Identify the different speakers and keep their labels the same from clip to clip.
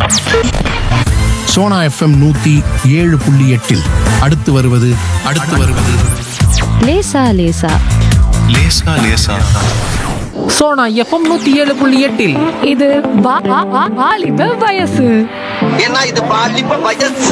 Speaker 1: Sona FM நூத்தி ஏழு புள்ளி எட்டில் அடுத்து வருவது அடுத்து வருவது
Speaker 2: லேசா லேசா
Speaker 3: லேசா லேசா
Speaker 4: சோனா எஃப்எம் நூத்தி ஏழு புள்ளி எட்டில்
Speaker 5: இது வா- வா- வா- வாலிப வயசு
Speaker 6: ஏன்னா இது பாலிப்ப வயசு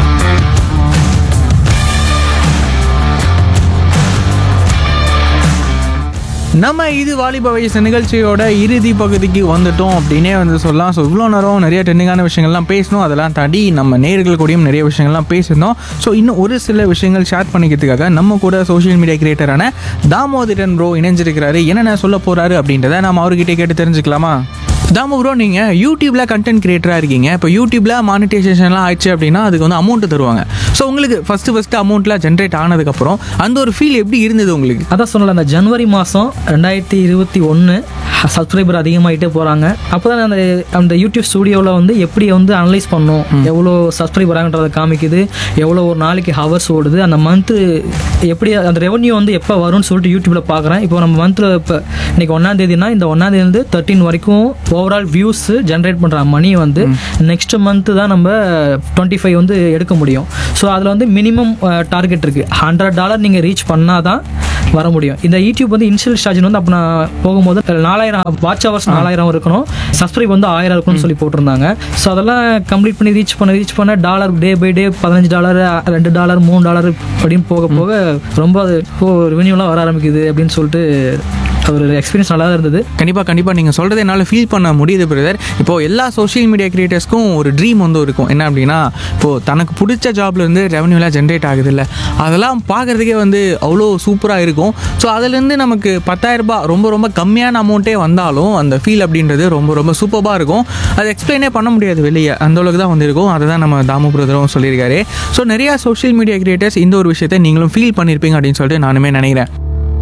Speaker 7: நம்ம இது வாலிப வயசு நிகழ்ச்சியோட இறுதி பகுதிக்கு வந்துட்டோம் அப்படின்னே வந்து சொல்லலாம் ஸோ இவ்வளோ நேரம் நிறைய ட்ரெண்டிங்கான விஷயங்கள்லாம் பேசணும் அதெல்லாம் தாண்டி நம்ம நேர்கள் கூடயும் நிறைய விஷயங்கள்லாம் பேசியிருந்தோம் ஸோ இன்னும் ஒரு சில விஷயங்கள் ஷேர் பண்ணிக்கிறதுக்காக நம்ம கூட சோஷியல் மீடியா கிரியேட்டரான தாமோதரன் ப்ரோ இணைஞ்சிருக்கிறாரு என்னென்ன சொல்ல போறாரு அப்படின்றத நம்ம அவர்கிட்ட கேட்டு தெரிஞ்சுக்கலாமா தாமு ப்ரோ நீங்கள் யூடியூப்பில் கண்டென்ட் கிரியேட்டராக இருக்கீங்க இப்போ யூடியூப்பில் மானிட்டைசேஷன்லாம் ஆயிடுச்சு அப்படின்னா அதுக்கு வந்து அமௌண்ட் தருவாங்க ஸோ உங்களுக்கு ஃபஸ்ட்டு ஃபஸ்ட்டு அமௌண்ட்லாம் ஜென்ரேட் ஆனதுக்கப்புறம் அந்த ஒரு ஃபீல் எப்படி இருந்தது உங்களுக்கு
Speaker 8: அதான் சொன்னல அந்த ஜனவரி மாதம் ரெண்டாயிரத்தி இருபத்தி ஒன்று சப்ஸ்கிரைபர் அதிகமாகிட்டே போகிறாங்க அப்போ தான் அந்த அந்த யூடியூப் ஸ்டூடியோவில் வந்து எப்படி வந்து அனலைஸ் பண்ணும் எவ்வளோ சப்ஸ்கிரைபர் ஆகன்றதை காமிக்குது எவ்வளோ ஒரு நாளைக்கு ஹவர்ஸ் ஓடுது அந்த மந்த்து எப்படி அந்த ரெவன்யூ வந்து எப்போ வரும்னு சொல்லிட்டு யூடியூப்பில் பார்க்குறேன் இப்போ நம்ம மந்தில் இப்போ இன்னைக்கு ஒன்றாம் தேதினா இந்த ஒன்றாம் தேதியிலேருந்து தேர்ட்டின் வரைக்கும் ஓவரால் வியூஸ் ஜென்ரேட் பண்ணுற மணி வந்து நெக்ஸ்ட் மந்த்து தான் நம்ம டுவெண்ட்டி ஃபைவ் வந்து எடுக்க முடியும் ஸோ அதில் வந்து மினிமம் டார்கெட் இருக்குது ஹண்ட்ரட் டாலர் நீங்கள் ரீச் பண்ணால் தான் வர முடியும் இந்த யூடியூப் வந்து இனிஷியல் சார்ஜ் வந்து அப்போ நான் போகும்போது நாலாயிரம் வாட்ச் ஹவர்ஸ் நாலாயிரம் இருக்கணும் சப்ஸ்கிரைப் வந்து ஆயிரம் இருக்கணும்னு சொல்லி போட்டிருந்தாங்க ஸோ அதெல்லாம் கம்ப்ளீட் பண்ணி ரீச் பண்ண ரீச் பண்ண டாலர் டே பை டே பதினஞ்சு டாலர் ரெண்டு டாலர் மூணு டாலர் அப்படின்னு போக போக ரொம்ப அது ஓ ரெவன்யூலாம் வர ஆரம்பிக்குது அப்படின்னு சொல்லிட்டு ஒரு எக்ஸ்பீரியன்ஸ் நல்லா தான் இருந்தது
Speaker 7: கண்டிப்பாக கண்டிப்பாக நீங்கள் சொல்கிறது என்னால் ஃபீல் பண்ண முடியுது பிரதர் இப்போது எல்லா சோஷியல் மீடியா கிரியேட்டர்ஸ்க்கும் ஒரு ட்ரீம் வந்து இருக்கும் என்ன அப்படின்னா இப்போது தனக்கு பிடிச்ச ஜாப்ல இருந்து ரெவன்யூலாம் ஜென்ரேட் ஆகுது இல்லை அதெல்லாம் பார்க்குறதுக்கே வந்து அவ்வளோ சூப்பராக இருக்கும் ஸோ அதுலேருந்து நமக்கு 10000 ரூபாய் ரொம்ப ரொம்ப கம்மியான அமௌண்ட்டே வந்தாலும் அந்த ஃபீல் அப்படின்றது ரொம்ப ரொம்ப சூப்பராக இருக்கும் அது எக்ஸ்பிளைனே பண்ண முடியாது வெளியே அந்த அளவுக்கு தான் வந்து இருக்கும் அதை தான் நம்ம தாமு பிரதரும் சொல்லியிருக்காரு ஸோ நிறையா சோஷியல் மீடியா கிரியேட்டர்ஸ் இந்த ஒரு விஷயத்தை நீங்களும் ஃபீல் பண்ணியிருப்பீங்க அப்படின்னு சொல்லிட்டு நானுமே நினைக்கிறேன்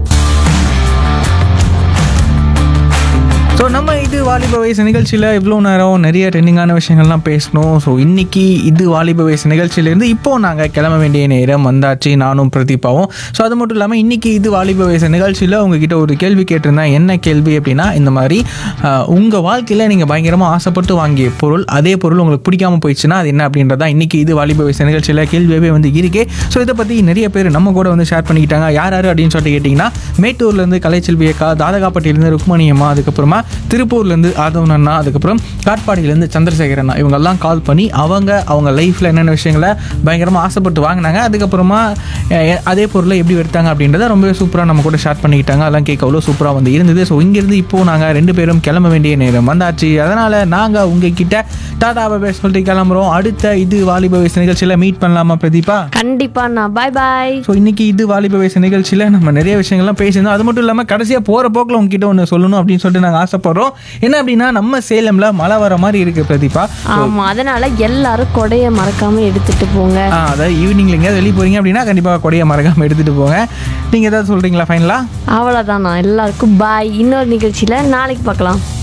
Speaker 7: ஸோ நம்ம இது வாலிப வயசு நிகழ்ச்சியில் இவ்வளோ நேரம் நிறைய ட்ரெண்டிங்கான விஷயங்கள்லாம் பேசணும் ஸோ இன்னைக்கு இது வாலிப வயசு நிகழ்ச்சியிலேருந்து இப்போது நாங்கள் கிளம்ப வேண்டிய நேரம் வந்தாச்சு நானும் பிரதீபாவும் ஸோ அது மட்டும் இல்லாமல் இன்னைக்கு இது வாலிப வயசு நிகழ்ச்சியில் உங்ககிட்ட ஒரு கேள்வி கேட்டிருந்தேன் என்ன கேள்வி அப்படின்னா இந்த மாதிரி உங்கள் வாழ்க்கையில் நீங்கள் பயங்கரமாக ஆசைப்பட்டு வாங்கிய பொருள் அதே பொருள் உங்களுக்கு பிடிக்காம போயிடுச்சுன்னா அது என்ன அப்படின்றதா இன்னைக்கு இது வாலிப வயசு நிகழ்ச்சியில் கேள்வியாகவே வந்து இருக்கே ஸோ இதை பற்றி நிறைய பேர் நம்ம கூட வந்து ஷேர் பண்ணிக்கிட்டாங்க யார் யார் அப்படின்னு சொல்லிட்டு கேட்டிங்கன்னா மேட்டூர்லேருந்து கலைச்செல்வி அக்கா தாதகாப்பட்டியிலேருந்து ருக்மணி அம்மா அதுக்கப்புறமா திருப்பூர்லேருந்து ஆதவன் அண்ணா அதுக்கப்புறம் காட்பாடியிலேருந்து சந்திரசேகர் அண்ணா இவங்கெல்லாம் கால் பண்ணி அவங்க அவங்க லைஃப்பில் என்னென்ன விஷயங்களை பயங்கரமாக ஆசைப்பட்டு வாங்கினாங்க அதுக்கப்புறமா அஹ், அதே பொருளை எப்படி எடுத்தாங்க அப்படின்றத ரொம்பவே சூப்பராக நம்ம கூட ஷேர் பண்ணிக்கிட்டாங்க அதெல்லாம் கேட்க அவ்வளோ சூப்பராக வந்து இருந்தது ஸோ இங்கேருந்து இப்போது நாங்கள் ரெண்டு பேரும் கிளம்ப வேண்டிய நேரம் வந்தாச்சு அதனால் நாங்கள் உங்ககிட்ட டாடா பாய் சொல்லிட்டு கிளம்புறோம் அடுத்த இது வாலிப வயசு நிகழ்ச்சியில் மீட் பண்ணலாமா பிரதீபா
Speaker 2: கண்டிப்பா நான் பாய் பாய்
Speaker 7: ஸோ இன்னைக்கு இது வாலிப வயசு நிகழ்ச்சியில் நம்ம நிறைய விஷயங்கள்லாம் பேசியிருந்தோம் அது மட்டும் இல்லாமல் கடைசியாக போகிற போக்கில் உங்ககிட்ட ஒன்று சொல்லணும் அப்படின்னு சொல்லிட்டு நாங்கள் ஆசைப்படுறோம் என்ன அப்படின்னா நம்ம சேலமில் மழை வர மாதிரி இருக்குது பிரதீபா
Speaker 2: ஆமா அதனால எல்லாரும் கொடைய மறக்காம எடுத்துட்டு போங்க
Speaker 7: ஆ அதாவது ஈவினிங்ல எங்கேயாவது வெளியே போகிறீங்க அப்படின்னா கண்டிப்பாக கொடையை மறக்காமல் எடுத்துகிட்டு போங்க நீங்கள் ஏதாவது சொல்கிறீங்களா ஃபைனலாக
Speaker 2: அவ்வளவுதான் நான் எல்லாருக்கும் பாய் இன்னொரு நிகழ்ச்சியில நாளைக்கு பார்க்கலாம்